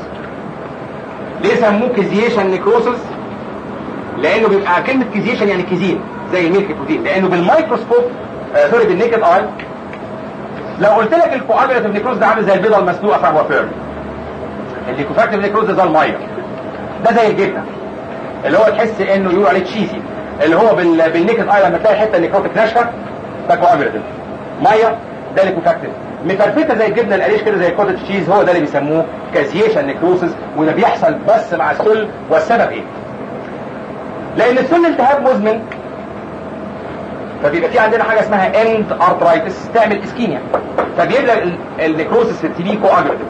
ليه سموه كيزيشن نيكروسس لانه بيبقى كلمه كيزيشن يعني كيزين زي الميلك بروتين لانه بالميكروسكوب آه سوري بالنيكد اي لو قلت لك الكواجولاتيف نيكروز ده عامل زي البيضه المسلوقه فهو فيرم الليكوفاكتيف نيكروز ده زي الميه ده زي الجبنه اللي هو تحس انه يقولوا عليه تشيزي اللي هو بال... بالنيكد اي لما تلاقي حته نيكروتيك ناشفه ده كواجولاتيف ميه ده ليكوفاكتيف مفرفته زي الجبنه القريش كده زي الكوتج تشيز هو ده اللي بيسموه كازيشن نيكروسس وده بيحصل بس مع السل والسبب ايه؟ لان السل التهاب مزمن فبيبقى في عندنا حاجه اسمها اند ارترايتس تعمل اسكيميا فبيبدا النيكروسس في التي بي كواجولاتيف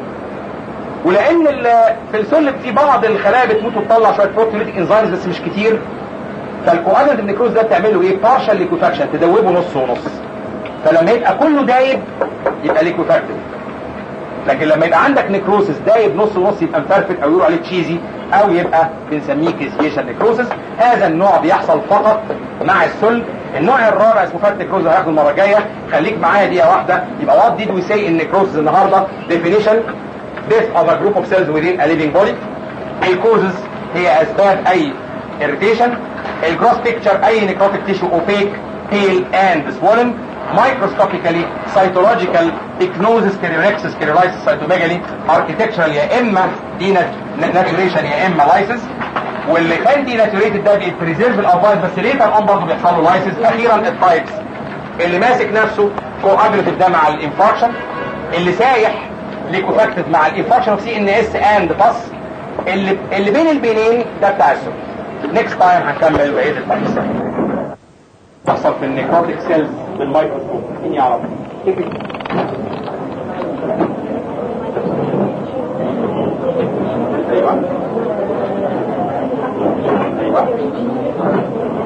ولان في السل في بعض الخلايا بتموت وتطلع شويه بروتيوليتيك انزيمز بس مش كتير فالكواجولاتيف نيكروز ده بتعمل له ايه؟ بارشال ليكوفاكشن تدوبه نص ونص فلما يبقى كله دايب يبقى ليكوفاكتيف لكن لما يبقى عندك نيكروسس دايب نص ونص يبقى مفرفت او يقولوا عليه تشيزي او يبقى بنسميه كيزيشن نيكروسس هذا النوع بيحصل فقط مع السل النوع الرابع اسمه فات نيكروز هاخده المره الجايه خليك معايا دقيقه واحده يبقى وات ديد وي سي ان نيكروسس النهارده ديفينيشن death of a group of cells within a living body الكوزز هي اسباب اي irritation الجروس بيكتشر اي نيكروتيك تيشو اوبيك pale and swollen microscopically cytological ecnosis kerionexis keriolysis cytomegaly architectural يا اما denaturation يا اما lysis واللي كان denaturated ده بيبريزيرف الافايز بس ليتر اون برضه بيحصل له lysis اخيرا التايبس اللي ماسك نفسه كواجوليتيف ده مع الانفاركشن اللي سايح ليكوفاكتيف مع الانفاركشن اوف سي ان اس اند باس اللي اللي بين البينين ده بتاع السل نيكست تايم هنكمل بقيه التايبس تحصل في النيكروتيك سيلز بالميكروسكوب مين يعرف ايوه ايوه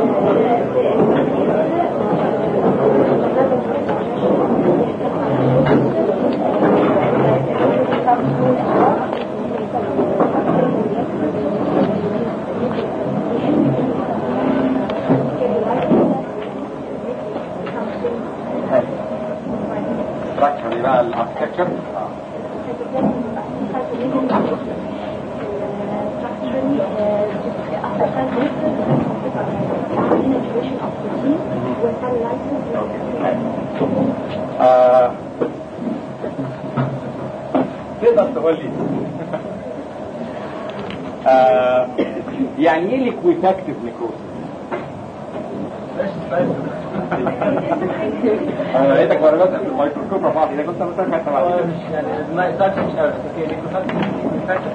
structure بقى الاركتكتشر آه. تقدر تقول لي آه. يعني ايه ليكويفاكتيف نيكروسيس؟ انا لقيتك وانا بسال في الميكروسكوب رفعت اذا كنت مثلا كنت مش ما يقدرش مش عارف اوكي ليكوفاكشن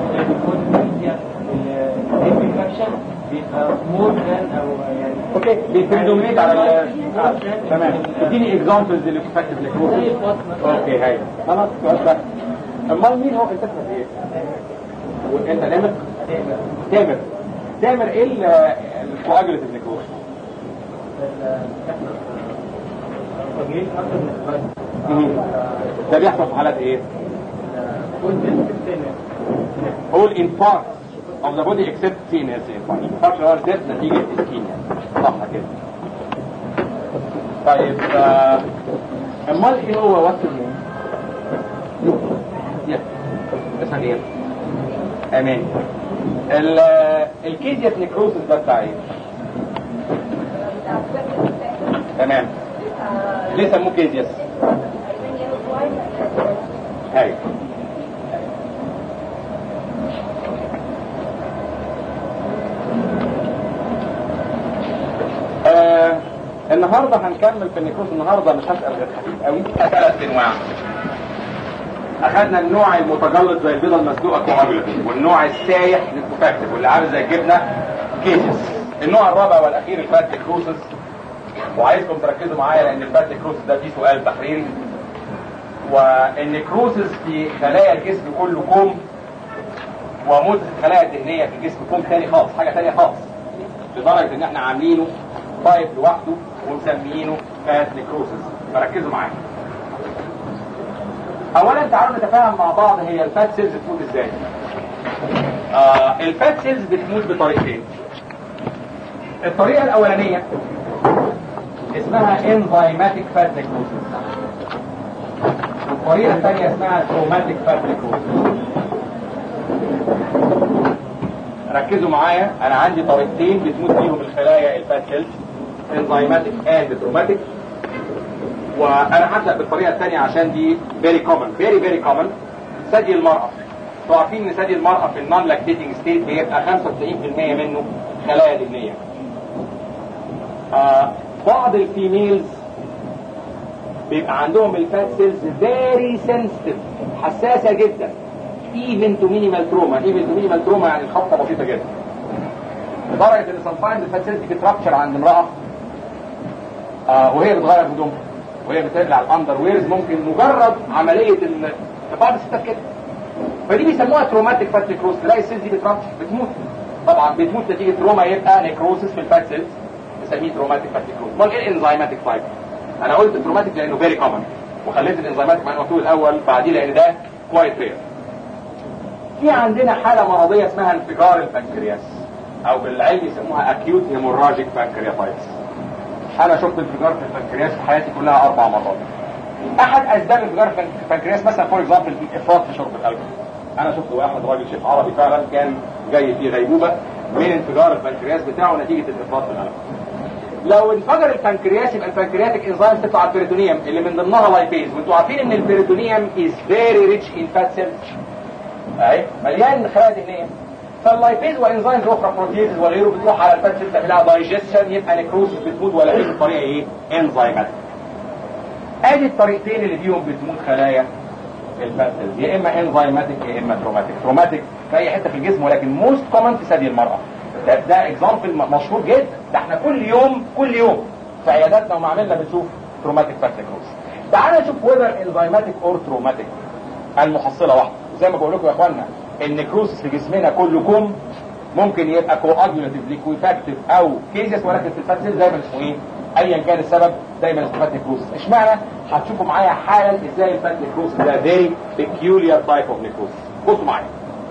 الانفكشن بيبقى مور ذان او يعني اوكي بيبريدومينيت على ال تمام اديني اكزامبلز للفاكتيف نيكروسيس زي البطن اوكي هاي خلاص سؤال سهل امال مين هو انت اسمك ايه؟ وانت نامر؟ تامر تامر ايه الكواجوليتيف نيكروسيس؟ التغيير اكتر من البطن ده بيحصل في حالات ايه؟ والدنس all in parts of the body except CNS infarction infarction هو death نتيجة ischemia صح كده طيب آه، امال ايه هو وقت النوم؟ اسمها ايه؟ امين ال الكيزياس نيكروسس ده بتاع ايه؟ تمام ليه سموه كيزياس؟ هاي آه النهارده هنكمل في النيكروس النهارده مش هسال غير خفيف قوي ثلاث انواع اخذنا النوع المتجلط زي البيضه المسلوقه كوagulative والنوع السايح للكوفاكتيف واللي عامل زي الجبنه كيسس النوع الرابع والاخير الفات نيكروسس وعايزكم تركزوا معايا لان الفات نيكروسس ده فيه سؤال تحريري والنيكروسس في خلايا الجسم كله كوم ومدة الخلايا الدهنية في الجسم كوم تاني خالص حاجة تانية خالص لدرجة ان احنا عاملينه تايب لوحده ومسميينه فات نيكروسس فركزوا معايا اولا تعالوا نتفاهم مع بعض هي الفات سيلز بتموت ازاي آه الفات سيلز بتموت بطريقتين الطريقة الاولانية اسمها انزيماتيك فات نيكروسس والطريقة الثانية اسمها تروماتيك فات نيكروسس ركزوا معايا انا عندي طريقتين بتموت فيهم الخلايا الفات سيلز انزيماتيك اند تروماتيك وانا هبدا بالطريقه الثانيه عشان دي فيري كومن فيري فيري كومن ثدي المراه انتوا عارفين ان ثدي المراه في النون لاكتيتنج ستيت بيبقى 95% منه خلايا دهنيه آه بعض الفيميلز بيبقى عندهم الفات سيلز فيري سنسيتيف حساسه جدا ايفن تو مينيمال تروما ايفن تو مينيمال تروما يعني الخبطه بسيطه جدا لدرجه ان سمتايمز الفات سيلز بترابشر عند امراه آه وهي بتغير هدومها وهي بتقلع الاندر ويرز ممكن مجرد عمليه ال بعض الستات كده فدي بيسموها تروماتيك فات نيكروز تلاقي السيلز دي بترابشر بتموت طبعا بتموت نتيجه تروما يبقى نيكروسس في الفات سيلز نسميه تروماتيك فات نيكروز امال ايه الانزيماتيك تايب انا قلت تروماتيك لانه فيري كومن وخليت الانزيماتيك مع المكتوب الاول بعديه لان ده كوايت رير في عندنا حالة مرضية اسمها انفجار البنكرياس او بالعلم يسموها acute hemorrhagic pancreatitis انا شفت انفجار في البنكرياس في حياتي كلها اربع مرات احد اسباب انفجار البنكرياس مثلا فور اكزامبل افراط في شرب الالكحول انا شفت واحد راجل شيخ عربي فعلا كان جاي في غيبوبة من انفجار البنكرياس بتاعه نتيجة الافراط في الالكحول لو انفجر البنكرياس يبقى البنكرياتيك انزيم تطلع على البيريتونيوم اللي من ضمنها لايبيز وانتوا عارفين ان البيريتونيوم از فيري ريتش ان فات سيلز اهي مليان خلايا دهنيه فاللايبيز وانزيمز اخرى بروتيز وغيره بتروح على الفات سيلز تعملها دايجيشن يبقى نيكروسس بتموت ولا هي الطريقه ايه؟ انزيماتيك ادي الطريقتين اللي فيهم بتموت خلايا الفات سيلز يا اما انزيماتيك يا اما تروماتيك تروماتيك في اي حته في الجسم ولكن موست كومن في ثدي المراه ده ده اكزامبل مشهور جدا ده احنا كل يوم كل يوم في عياداتنا ومعاملنا بنشوف تروماتيك فات نيكروسس تعال نشوف وذر انزيماتيك اور تروماتيك المحصله واحده زي ما بقول لكم يا اخوانا النكروسس في جسمنا كلكم ممكن يبقى كواجولاتيف ليكويفاكتيف او كيزيس ولكن في الفات سيل دايما اسمه ايه؟ ايا كان السبب دايما اسمه فات نكروسس اشمعنى؟ هتشوفوا معايا حالا ازاي الفات نكروسس ده فيري بيكيوليار تايب اوف نكروسس بصوا معايا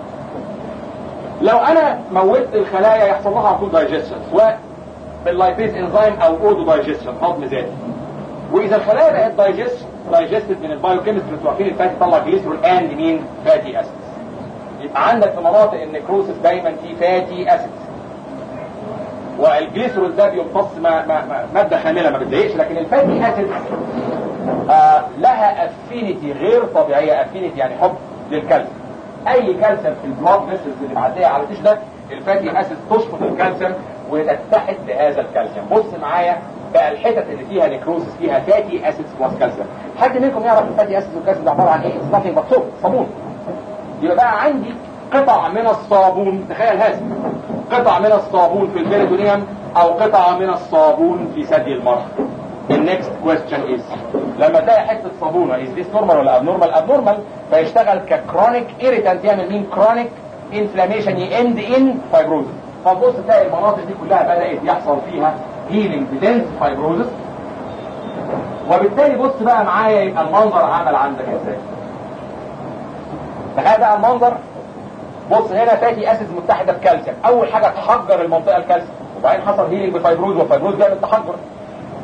لو انا موتت الخلايا يحصل لها على طول دايجيشن سواء باللايبيز انزيم او اودو دايجيشن هضم ذاتي واذا الخلايا بقت دايجست دايجستد من البايوكيمستري انتوا عارفين الفاتي يطلع جليسرول اند مين فاتي اسيدز يبقى عندك في مناطق النكروسس دايما في فاتي اسيدز والجليسرول ده بيمتص ما ما ما ماده خامله ما بتضايقش لكن الفاتي اسيدز آه لها افينيتي غير طبيعيه افينيتي يعني حب للكالسيوم اي كالسيوم في البلاد فيسلز اللي معديه على التيش ده الفاتي اسيدز تشفط الكالسيوم وتتحد بهذا الكالسيوم بص معايا بقى الحتت اللي فيها نيكروسس فيها فاتي اسيدز بلس كالسيوم حد منكم يعرف الفاتي اسيدز والكالسيوم ده عباره عن ايه؟ نثينج بس صابون يبقى بقى عندي قطع من الصابون تخيل هذا قطع من الصابون في البيريتونيوم او قطعه من الصابون في ثدي المرأة النكست كويستشن از لما تلاقي حته صابونه از ذيس نورمال ولا ابنورمال ابنورمال فيشتغل ككرونيك ايريتانت يعمل مين كرونيك انفلاميشن يند ان فايبروزس فتبص تلاقي المناطق دي كلها بدات يحصل فيها هيلينج بدنس فايبروزس وبالتالي بص بقى معايا يبقى المنظر عمل عندك ازاي تخيل بقى المنظر بص هنا فاتي اسيد متحده بكالسيوم اول حاجه تحجر المنطقه الكالسيوم وبعدين حصل هيلينج بفايبروز وفايبروز بيعمل تحجر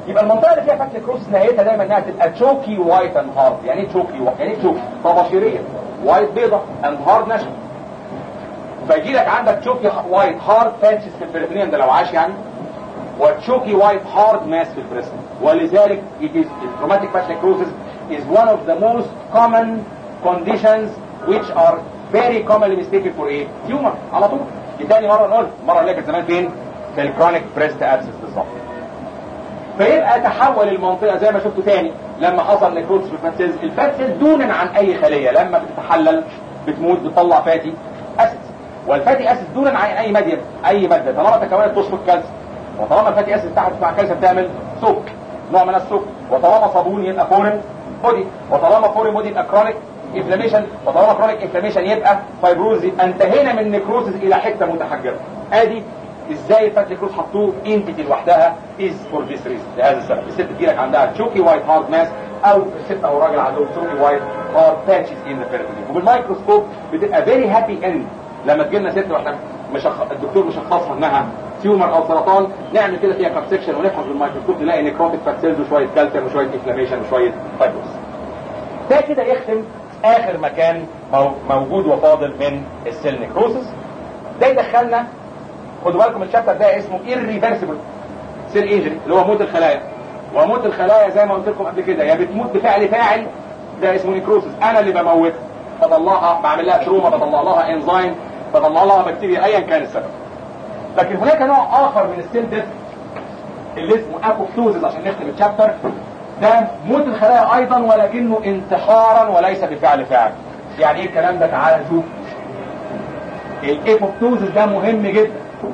يبقى المنطقه اللي فيها فات نكروسس نهايتها دايما انها تبقى تشوكي وايت اند هارد يعني ايه تشوكي يعني ايه تشوكي طباشيريه وايت بيضه اند هارد نشف فيجي لك عندك تشوكي وايت هارد باتشز في البريتونيوم ده لو عاش يعني وتشوكي وايت هارد ماس في البريست ولذلك it is traumatic fat necrosis is one of the most common conditions which are very commonly mistaken for a tumor على طول دي تاني مره نقول المره اللي كانت زمان فين في الكرونيك بريست ابسس بالظبط فيبقى تحول المنطقه زي ما شفتوا تاني لما حصل نيكروتس في الفات سيلز الفات سيلز دونا عن اي خليه لما بتتحلل بتموت بتطلع فاتي اسيد والفاتي اسيد دونا عن اي مادة اي ماده طالما تكونت تشفط كالسيوم وطالما الفاتي اسيد تحت مع كالسيوم بتعمل سكر نوع من السكر وطالما صابون يبقى فورن بودي وطالما فورن بودي يبقى كرونيك انفلاميشن وطالما كرونيك انفلاميشن يبقى فايبروز يبقى انتهينا من نيكروزز الى حته متحجره ادي ازاي الفات نيكروز حطوه انتيتي لوحدها از فور ذيس ريزن لهذا السبب الست تجيلك عندها تشوكي وايت هارد ماس او الست او الراجل عندهم تشوكي وايت هارد باتشز ان ذا بيريتونيوم وبالميكروسكوب بتبقى فيري هابي اند لما تجي لنا ست واحنا مشخ... الدكتور مشخصها انها تيومر او سرطان نعمل كده فيها كاب سكشن ونفحص بالميكروسكوب نلاقي نيكروتيك فات سيلز وشويه كالسيوم وشويه انفلاميشن وشويه فايبروس ده كده يختم اخر مكان موجود وفاضل من السيل نيكروسس ده يدخلنا خدوا بالكم الشابتر ده اسمه irreversible سيل انجري اللي هو موت الخلايا وموت الخلايا زي ما قلت لكم قبل كده يا بتموت بفعل فاعل ده اسمه نيكروسس انا اللي بموتها بطلعها بعمل لها تروما بطلع لها انزيم بطلع لها بكتيريا ايا كان السبب لكن هناك نوع اخر من السيل ديث اللي اسمه ابوبتوزس عشان نختم الشابتر ده موت الخلايا ايضا ولكنه انتحارا وليس بفعل فاعل يعني ايه الكلام ده تعالى نشوف الايبوبتوزس ده مهم جدا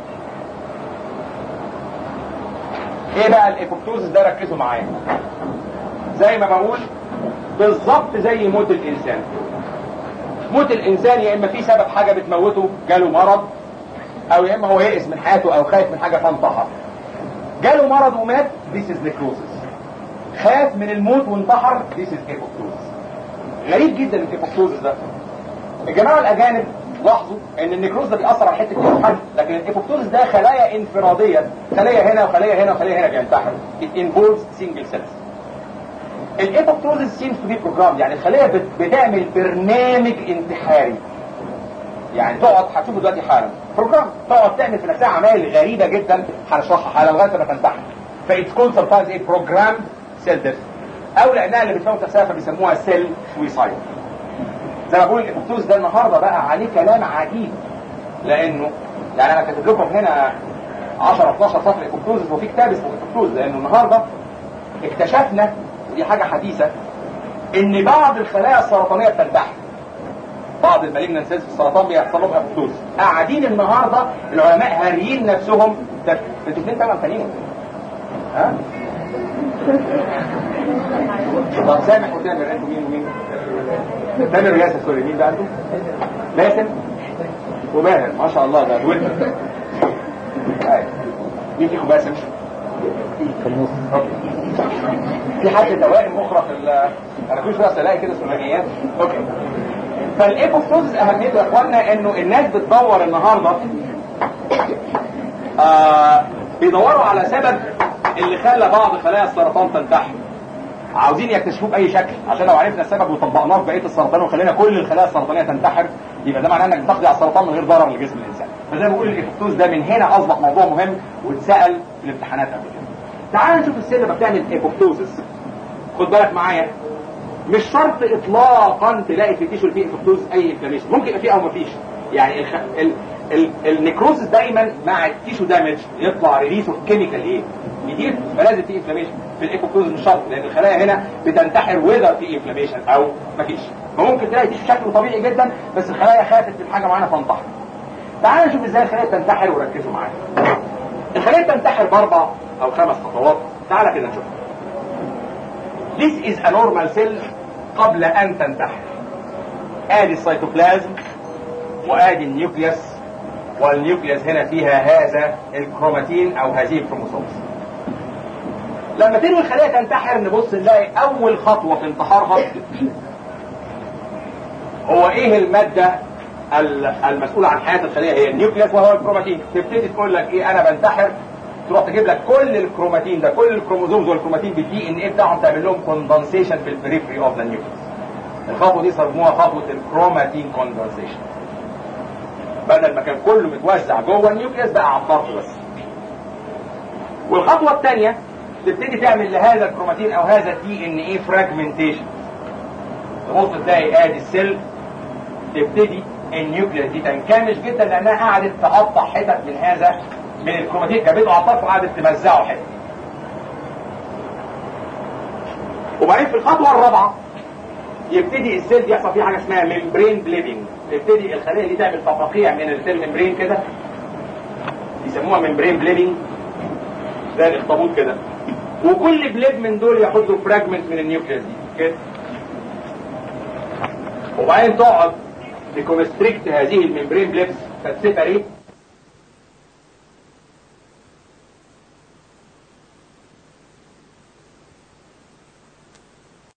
ايه بقى الايبوبتوزس ده ركزوا معايا زي ما بقول بالظبط زي موت الانسان موت الانسان يا اما في سبب حاجه بتموته جاله مرض او يا اما هو يئس من حياته او خايف من حاجه فانتحر جاله مرض ومات this is necrosis خاف من الموت وانتحر this is ايبوبتوزس غريب جدا الايبوبتوزس ده الجماعه الاجانب لاحظوا ان النيكروز ده بيأثر على حته الحجم لكن الايبوبتوزس ده خلايا انفراديه خليه هنا وخليه هنا وخليه هنا بينتحر it involves single cells الايبوبتوزس seems to be programmed يعني الخليه بت- بتعمل برنامج انتحاري يعني تقعد هتشوفه دلوقتي حالا بروجرام تقعد تعمل في نفسها عمايل غريبه جدا هنشرحها حالا لغايه ما تنتحر فايتس كول سمتايمز ايه بروجرام سيل ديث او لانها اللي بتموت نفسها فبيسموها سيل سويسايد زي ما بقول الايبوبتوز ده النهارده بقى عليه كلام عجيب لانه يعني انا كاتب لكم هنا 10 12 سطر ايبوبتوز وفي كتاب اسمه ايبوبتوز لانه النهارده اكتشفنا ودي حاجه حديثه ان بعض الخلايا السرطانيه بتنتحر بعض المالجنان سيلز في السرطان بيحصل لهم ابوبتوز قاعدين النهارده العلماء هاريين نفسهم ده انتوا اثنين طبعا تانيين ها طب سامح وتامر انتوا مين ومين؟ تامر وياسر سوري مين بقى انتوا؟ باسم وماهر ما شاء الله ده دول أيوة. مين فيكم باسم؟ أوكي. في حد توائم اخرى في ال انا كل شويه الاقي كده ثنائيات اوكي فالايبوبتوزس اهميته يا اخوانا انه الناس بتدور النهارده آه بيدوروا على سبب اللي خلى بعض خلايا السرطان تنتحر عاوزين يكتشفوه باي شكل عشان لو عرفنا السبب وطبقناه في بقيه السرطان وخلينا كل الخلايا السرطانيه تنتحر يبقى ده معناه انك بتقضي على السرطان من غير ضرر لجسم الانسان فزي ما بقول الايبوبتوز ده من هنا اصبح موضوع مهم واتسال في الامتحانات قبل كده تعال نشوف السيل لما بتعمل ايبوبتوزس خد بالك معايا مش شرط اطلاقا تلاقي في تيشو فيه ايبوبتوز اي انفلاميشن ممكن يبقى فيه او مفيش يعني الخ... ال... ال... النيكروزس دايما مع التيشو دامج يطلع ريليس اوف كيميكال ايه جديد فلازم في انفلاميشن في الايبوبتوز مش شرط لان الخلايا هنا بتنتحر وذر في انفلاميشن او مفيش فممكن تلاقي تيشو شكله طبيعي جدا بس الخلايا خافت من حاجه معينه فانتحر تعالوا نشوف ازاي الخلايا بتنتحر وركزوا معايا الخلايا بتنتحر باربع او خمس خطوات تعالى كده نشوف This is a normal cell قبل أن تنتحر آدي السيتوبلازم وآدي النيوكليوس والنيوكليوس هنا فيها هذا الكروماتين أو هذه الكروموسومز لما تنوي الخلايا تنتحر نبص نلاقي أول خطوة في انتحارها هو إيه المادة ال- المسؤولة عن حياة الخلية هي النيوكليوس وهو الكروماتين تبتدي تقول لك إيه أنا بنتحر تروح تجيب لك كل الكروماتين ده كل الكروموزومز والكروماتين بالدي ان ايه بتاعهم تعمل لهم كوندنسيشن في البريفري اوف ذا نيوكليس الخطوه دي سموها خطوه الكروماتين كوندنسيشن بدل ما كان كله متوزع جوه النيوكليس بقى على الطرف بس والخطوه الثانيه تبتدي تعمل لهذا الكروماتين او هذا الدي ان ايه فراجمنتيشن تبص تلاقي ادي السيل تبتدي النيوكليس دي تنكمش جدا لانها قعدت تقطع حتت من هذا من الكروماتين جابته على الطرف وقعدت تمزعه حتت وبعدين في الخطوه الرابعه يبتدي السيل دي يحصل فيها حاجه اسمها ممبرين بليدنج تبتدي الخليه دي تعمل فقاقيع من السيل ممبرين كده يسموها ممبرين بليدنج زي الاخطبوط كده وكل بليد من دول ياخد له فراجمنت من النيوكليس دي كده وبعدين تقعد تكونستريكت هذه الممبرين بليبس فتسيبريت